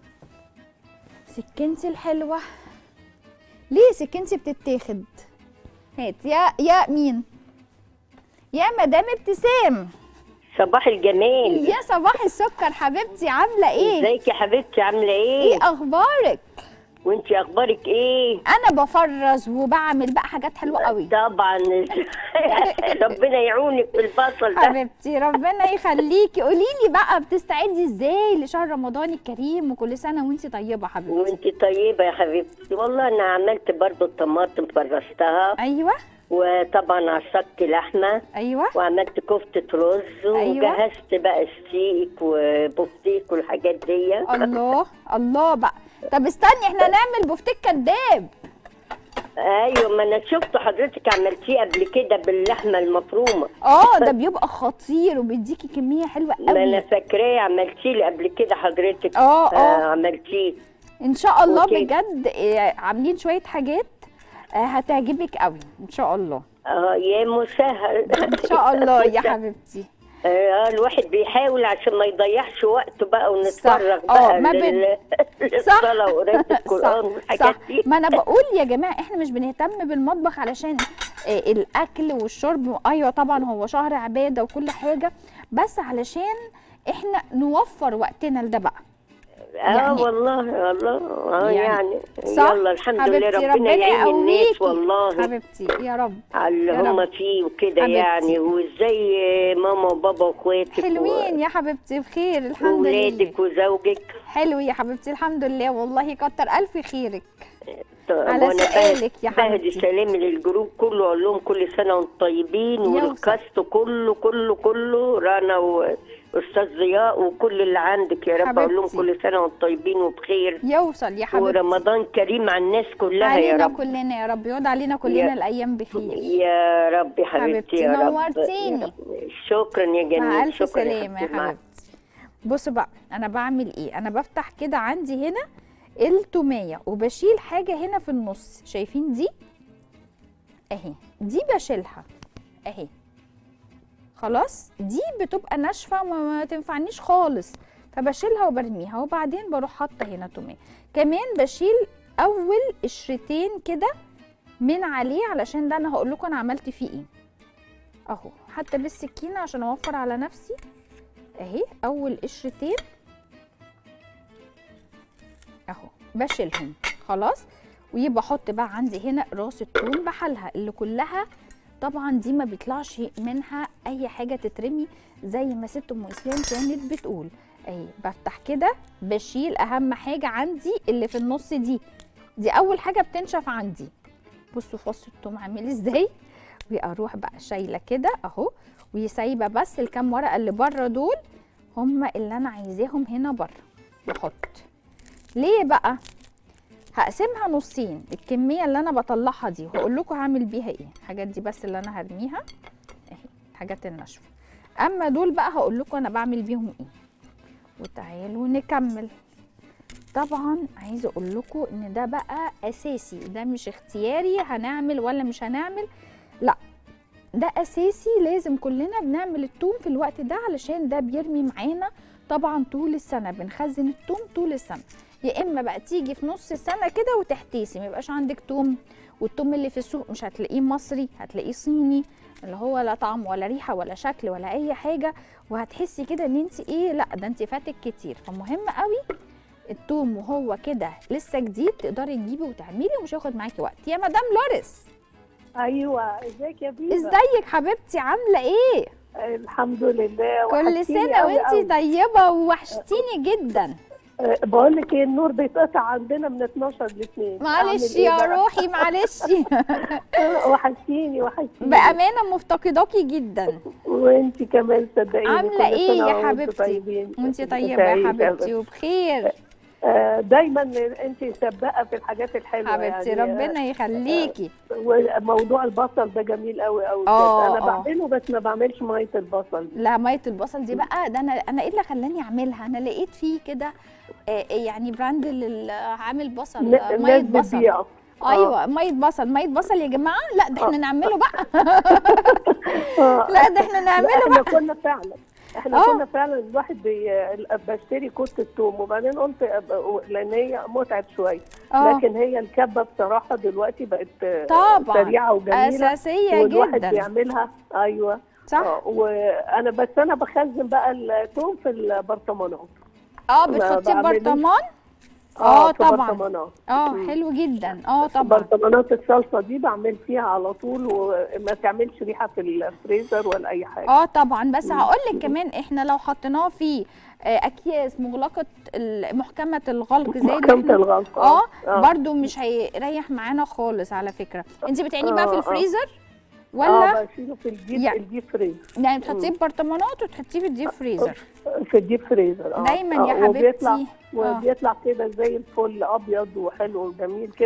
سكنتي الحلوه ليه سكنتي بتتاخد هات يا يا مين يا مدام ابتسام صباح الجمال يا صباح السكر حبيبتي عامله ايه ازيك يا حبيبتي عامله ايه ايه اخبارك وانتي اخبارك ايه انا بفرز وبعمل بقى حاجات حلوه قوي طبعا ربنا يعونك في البصل ده حبيبتي ربنا يخليكي قولي لي بقى بتستعدي ازاي لشهر رمضان الكريم وكل سنه وانتي طيبه حبيبتي وانتي طيبه يا حبيبتي والله انا عملت برضو الطماطم فرستها ايوه وطبعا عصقت لحمه ايوه وعملت كفته رز أيوة. وجهزت بقى السيك وبفتيك والحاجات دي الله الله بقى طب استني احنا نعمل بفتيك كداب ايوه ما انا شفت حضرتك عملتيه قبل كده باللحمه المفرومه اه ده بيبقى خطير وبيديكي كميه حلوه ما انا قوي فاكراه عملتيه لي قبل كده حضرتك اه اه عملتيه ان شاء الله أوكي. بجد آه، عاملين شويه حاجات آه، هتعجبك قوي ان شاء الله اه يا مسهل ان شاء الله يا حبيبتي اه الواحد بيحاول عشان ما يضيعش وقته بقى ونتفرغ صح. آه، بقى ما بن- لل... صح. للصلاة وقراية القرآن صح والحاجات دي ما انا بقول يا جماعه احنا مش بنهتم بالمطبخ علشان آه، الاكل والشرب ايوه طبعا هو شهر عباده وكل حاجه بس علشان احنا نوفر وقتنا لده بقى اه يعني- والله والله اه يعني- يعني, صح يلا الحمد لله حبيبتي ربنا يعين الناس يقويكي. والله حبيبتي يا رب على اللي يا رب. هم فيه وكده حبيبتي. يعني وازاي ماما وبابا واخواتك حلوين يا حبيبتي بخير الحمد لله وولادك وزوجك حلو يا حبيبتي الحمد لله والله كتر الف خيرك طب على وأنا سؤالك يا بهدي حبيبتي. سلامي للجروب كله اقول لهم كل سنه وانتم طيبين يوصل. والكاست كله كله كله رنا واستاذ ضياء وكل اللي عندك يا رب اقول لهم حبيبتي. كل سنه وانتم طيبين وبخير يوصل يا حبيبتي ورمضان كريم على الناس كلها يا علينا رب كلنا يا رب يقعد علينا كلنا يا- الايام بخير يا رب يا حبيبتي حبيبتي، يا رب نورتيني. شكرا يا جميل مع الف شكرا سلامه يا حبيبتي. مع- حبيبتي بصوا بقى انا بعمل ايه انا بفتح كده عندي هنا التوميه وبشيل حاجه هنا في النص شايفين دي اهي دي بشيلها اهي خلاص دي بتبقى ناشفه وما ما تنفعنيش خالص فبشيلها وبرميها وبعدين بروح حاطه هنا توميه كمان بشيل اول قشرتين كده من عليه علشان ده انا هقول لكم انا عملت فيه ايه اهو حتى بالسكينه عشان اوفر على نفسي اهي اول قشرتين اهو بشيلهم خلاص ويبقى احط بقى عندي هنا راس الثوم بحالها اللي كلها طبعا دي ما بيطلعش منها اي حاجه تترمي زي ما ست ام اسلام كانت بتقول اهي بفتح كده بشيل اهم حاجه عندي اللي في النص دي دي اول حاجه بتنشف عندي بصوا فص الثوم عامل ازاي واروح بقى شايله كده اهو وسايبه بس الكام ورقه اللي بره دول هم اللي انا عايزاهم هنا بره واحط ليه بقى هقسمها نصين الكميه اللي انا بطلعها دي وهقول لكم هعمل بيها ايه الحاجات دي بس اللي انا هرميها اهي الحاجات الناشفه اما دول بقى هقول لكم انا بعمل بيهم ايه وتعالوا نكمل طبعا عايزه اقول لكم ان ده بقى اساسي ده مش اختياري هنعمل ولا مش هنعمل لا ده اساسي لازم كلنا بنعمل التوم في الوقت ده علشان ده بيرمي معانا طبعا طول السنه بنخزن التوم طول السنه يا اما بقى تيجي في نص السنه كده وتحتيسي ما يبقاش عندك توم والتوم اللي في السوق مش هتلاقيه مصري هتلاقيه صيني اللي هو لا طعم ولا ريحه ولا شكل ولا اي حاجه وهتحسي كده ان انت ايه لا ده انت فاتك كتير فمهم قوي التوم وهو كده لسه جديد تقدري تجيبي وتعملي ومش هياخد معاكي وقت يا مدام لوريس ايوه ازيك يا بيبا ازيك حبيبتي عامله ايه الحمد لله كل وحشتيني سنه أوي وانتي أوي. طيبه ووحشتيني جدا أه، بقول لك ايه النور بيتقطع عندنا من 12 ل 2 معلش يا روحي معلش وحشتيني وحشتيني بامانه مفتقداكي جدا وانت كمان صدقيني عامله كل ايه سنة يا وانتوا حبيبتي طيبين وانتي طيبه تعيشي يا يا حبيبتي وبخير آه، دايما انت سباقه في الحاجات الحلوه حبيبتي يعني ربنا يخليكي وموضوع البصل ده جميل قوي قوي آه، انا آه. بعمله بس ما بعملش ميه البصل دي. لا ميه البصل دي بقى ده انا انا ايه اللي خلاني اعملها انا لقيت فيه كده آه، يعني براند لل- عامل بصل ن- آه، ميه الناس بصل بتبيعه ايوه ميه بصل ميه بصل يا جماعه لا ده احنا نعمله بقى آه. لا ده احنا نعمله لا، احنا بقى كنا فعلا احنا آه. كنا فعلا الواحد بي... بشتري كوت التوم وبعدين قلت أب- لان هي متعب شويه اه لكن هي الكبه بصراحه دلوقتي بقت طبعا سريعه وجميله اساسيه والواحد جدا بيعملها ايوه صح آه، وانا بس انا بخزن بقى التوم في البرطمانات اه ما بتحطيه في بعملوش. برطمان اه في طبعا برطمانات اه مم. حلو جدا اه طبعا برطمانات الصلصه دي بعمل فيها على طول وما تعملش ريحه في الفريزر ولا اي حاجه اه طبعا بس مم. هقول لك كمان احنا لو حطيناه في آه، اكياس مغلقه ال- محكمه الغلق زي اللي محكمه احنا الغلق اه آه. برضو مش هيريح معانا خالص على فكره انت بتعينيه بقى في آه، آه. الفريزر ولا اه بشيله في الديب يعني- الديب فريزر يعني بتحطيه في برطمانات وتحطيه في الديب فريزر في الديب فريزر اه دايما يا آه، وبيطلع حبيبتي آه. وبيطلع كده زي الفل ابيض وحلو وجميل كده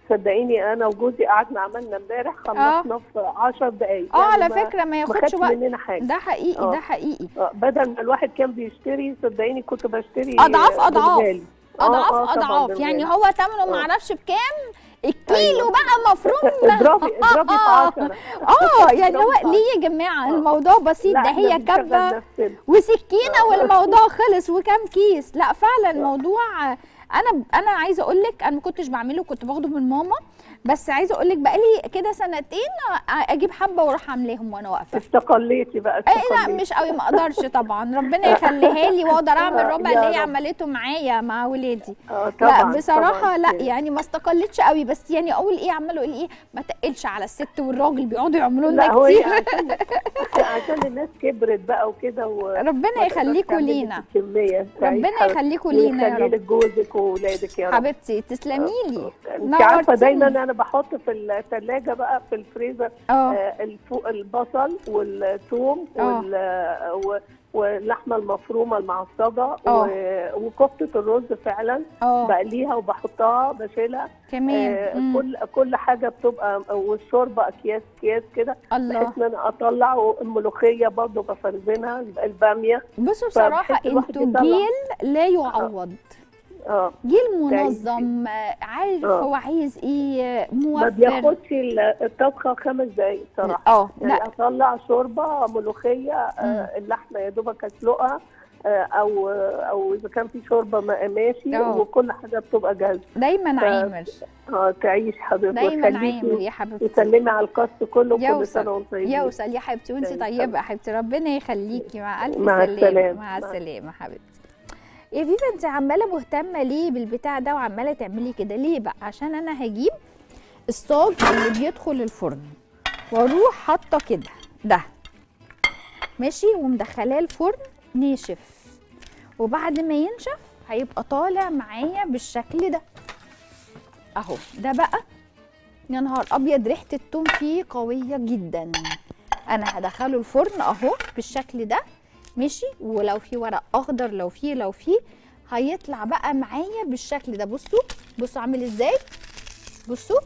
صدقيني انا وجوزي قعدنا عملنا امبارح خلصنا في 10 دقايق اه يعني على ما- فكره ما ما ياخدش خدش وقت مننا حاجه ده حقيقي آه. ده حقيقي آه، بدل ما الواحد كان بيشتري صدقيني كنت بشتري أضعاف آه، أضعاف. بالغالي. آه، اضعاف آه، طبعاً اضعاف بالغالي. يعني هو ثمنه ما آه. اعرفش بكام الكيلو أيوة. بقى مفروم اضربي اضربي في 10 اه يعني هو اضربي في ليه يا جماعه الموضوع بسيط لا، ده إحنا هي بنشغل كبه نفسنا. وسكينه والموضوع خلص وكام كيس لا فعلا الموضوع انا انا عايزه اقول لك انا ما كنتش بعمله كنت باخده من ماما بس عايزه اقول لك بقالي كده سنتين اجيب حبه واروح عاملاهم وانا واقفه استقليتي بقى اي لا استقليتي. مش قوي ما اقدرش طبعا ربنا يخليها لي واقدر اعمل آه، ربع يا اللي هي رب. عملته معايا مع ولادي اه لا طبعا بصراحه طبعاً. لا يعني ما استقلتش قوي بس يعني اقول ايه عماله اقول ايه ما تقلش على الست والراجل بيقعدوا يعملوا لا لنا هو هي كتير عشان عشان الناس كبرت بقى وكده و ربنا ما تقدرش يخليكوا تعمل لك لينا الكمية. تعيش ربنا حب- يخليكوا لينا يا ويخلي رب لك جوزك واولادك يا رب حبيبتي تسلمي لي انت عارفه نورتيني. دايما انا بحط في الثلاجه بقى في الفريزر اه آه، الفو- البصل والثوم آه. وال- و- واللحمه المفرومه المعصجه آه. و- وكفته الرز فعلا اه بقليها وبحطها بشيلها كمان آه، مم. كل كل حاجه بتبقى والشوربه اكياس اكياس كده الله بحيث ان انا اطلع الملوخيه برضه بفرزنها الباميه بصوا بصراحه فبحس الواحد انتوا يطلع. جيل لا يعوض اه جيل منظم آه، عارف آه. هو عايز ايه ما موفر بياخدش الطبخه خمس دقايق صراحه اه يعني لا اطلع شوربه ملوخيه آه، اللحمه يا دوبك اسلقها آه، او او اذا كان في شوربه ما- ماشي آه. وكل حاجه بتبقى جاهزه دايما ف- عامر اه تعيش حضرتك دايما عامر وتخليكي يا حبيبتي وسلمي على القصد كله كل يوصل سنه وانت طيبين يوصل يا حبيبتي وانت طيب، طيبه طبعا. يا حبيبتي ربنا يخليكي مع الف مع سلامه السلامة. مع مع- السلامه حبيبتي يا فيفا انت عماله مهتمه ليه بالبتاع ده وعماله تعملي كده ليه بقى عشان انا هجيب الصاج اللي بيدخل الفرن واروح حاطه كده ده ماشي ومدخلاه الفرن ناشف وبعد ما ينشف هيبقى طالع معايا بالشكل ده اهو ده بقى يا نهار ابيض ريحه التوم فيه قويه جدا انا هدخله الفرن اهو بالشكل ده ماشي ولو في ورق اخضر لو في لو في هيطلع بقى معايا بالشكل ده بصوا بصوا عامل ازاي بصوا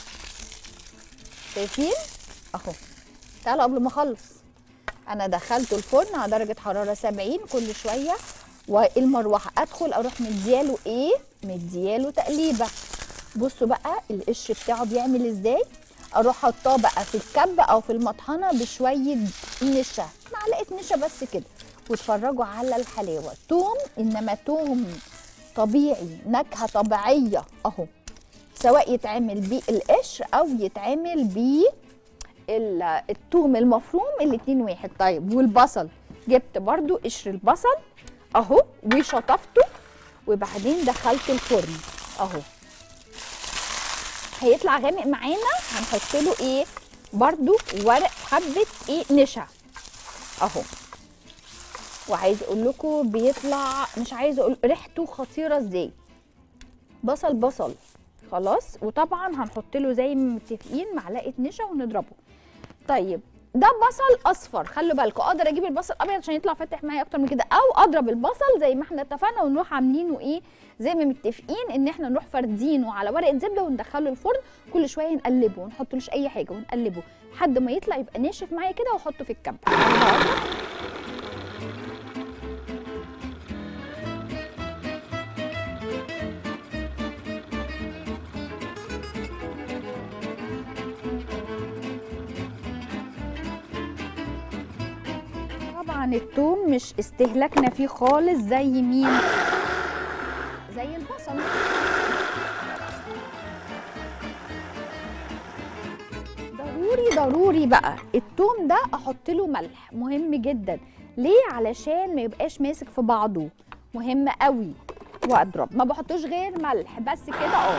شايفين اهو تعالوا قبل ما اخلص انا دخلته الفرن على درجه حراره 70 كل شويه والمروحه ادخل اروح مدياله ايه مدياله تقليبه بصوا بقى القش بتاعه بيعمل ازاي اروح حطاه بقى في الكب او في المطحنه بشويه نشا معلقه نشا بس كده واتفرجوا على الحلاوه توم انما توم طبيعي نكهه طبيعيه اهو سواء يتعمل بيه القشر او يتعمل بيه ال- التوم المفروم الاتنين واحد طيب والبصل جبت برضو قشر البصل اهو وشطفته وبعدين دخلته الفرن اهو هيطلع غامق معانا هنحط له ايه برضو ورق حبه ايه نشا اهو وعايز اقول لكم بيطلع مش عايزه اقول ريحته خطيره ازاي بصل بصل خلاص وطبعا هنحط له زي ما متفقين معلقه نشا ونضربه طيب ده بصل اصفر خلوا بالكم اقدر اجيب البصل الابيض عشان يطلع فاتح معايا اكتر من كده او اضرب البصل زي ما احنا اتفقنا ونروح عاملينه ايه زي ما متفقين ان احنا نروح فردينه على ورقه زبده وندخله الفرن كل شويه نقلبه ونحط لهش اي حاجه ونقلبه لحد ما يطلع يبقى ناشف معايا كده واحطه في الكب طبعا التوم مش استهلاكنا فيه خالص زي مين زي البصل ضروري ضروري بقى التوم ده احط له ملح مهم جدا ليه علشان ما يبقاش ماسك في بعضه مهم قوي واضرب ما بحطوش غير ملح بس كده اه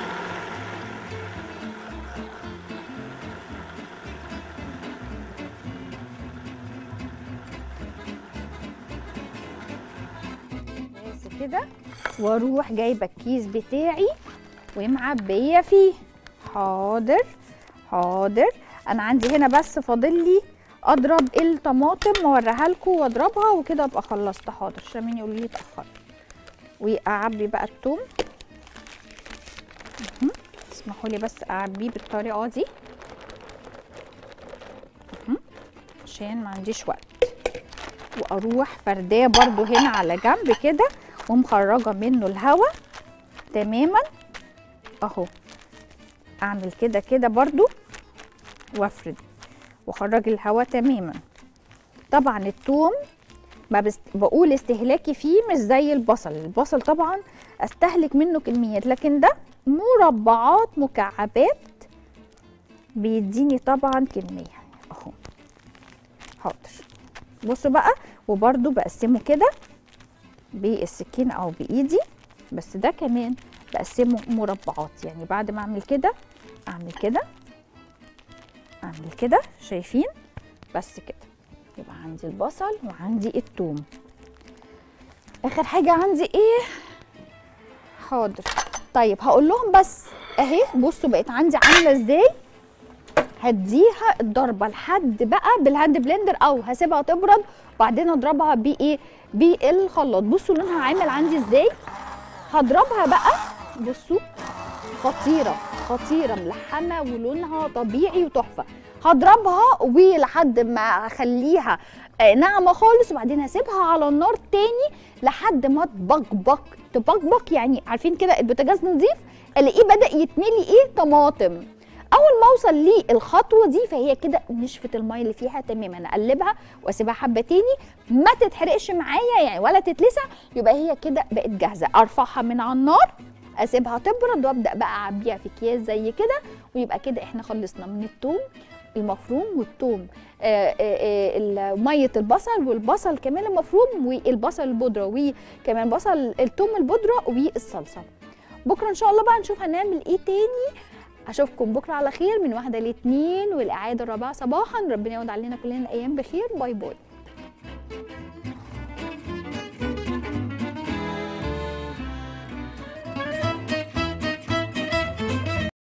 بس كده واروح جايبه الكيس بتاعي ومعبيه فيه حاضر حاضر انا عندي هنا بس فاضل لي اضرب الطماطم واوريها لكم واضربها وكده ابقى خلصت حاضر عشان مين يقولوا لي اتاخرت واعبي بقى الثوم مهم. بسم اسمحوا لي بس اعبيه بالطريقه دي مهم. عشان ما عنديش وقت واروح فرداه برضو هنا على جنب كده ومخرجه منه الهواء تماما اهو اعمل كده كده برضو وافرد واخرج الهواء تماما طبعا الثوم ما بست... بقول استهلاكي فيه مش زي البصل البصل طبعا استهلك منه كميات لكن ده مربعات مكعبات بيديني طبعا كميه اهو حاضر بصوا بقى وبرده بقسمه كده بالسكينه او بايدي بس ده كمان بقسمه مربعات يعني بعد ما اعمل كده اعمل كده اعمل كده شايفين بس كده يبقى عندي البصل وعندي الثوم اخر حاجه عندي ايه حاضر طيب هقول لهم بس اهي بصوا بقت عندي عامله ازاي هديها الضربه لحد بقى بالهاند بلندر او هسيبها تبرد وبعدين اضربها بايه بالخلاط بصوا لونها عامل عندي ازاي هضربها بقى بصوا خطيره خطيره ملحمه ولونها طبيعي وتحفه هضربها ولحد ما اخليها آه، ناعمه خالص وبعدين هسيبها على النار تاني لحد ما تبقبق تبقبق يعني عارفين كده البوتاجاز نضيف الاقيه بدا يتملي ايه طماطم اول ما اوصل للخطوه دي فهي كده نشفت الميه اللي فيها تماما اقلبها واسيبها حبه تاني ما تتحرقش معايا يعني ولا تتلسع يبقى هي كده بقت جاهزه ارفعها من على النار اسيبها تبرد وابدا بقى اعبيها في اكياس زي كده ويبقى كده احنا خلصنا من الثوم المفروم والثوم آه، آه، آه، ميه البصل والبصل كمان المفروم والبصل البودره وكمان بصل الثوم البودره والصلصه بكره ان شاء الله بقى نشوف هنعمل ايه تاني اشوفكم بكره على خير من واحده لاثنين والاعاده الرابعه صباحا ربنا يعود علينا كلنا الايام بخير باي باي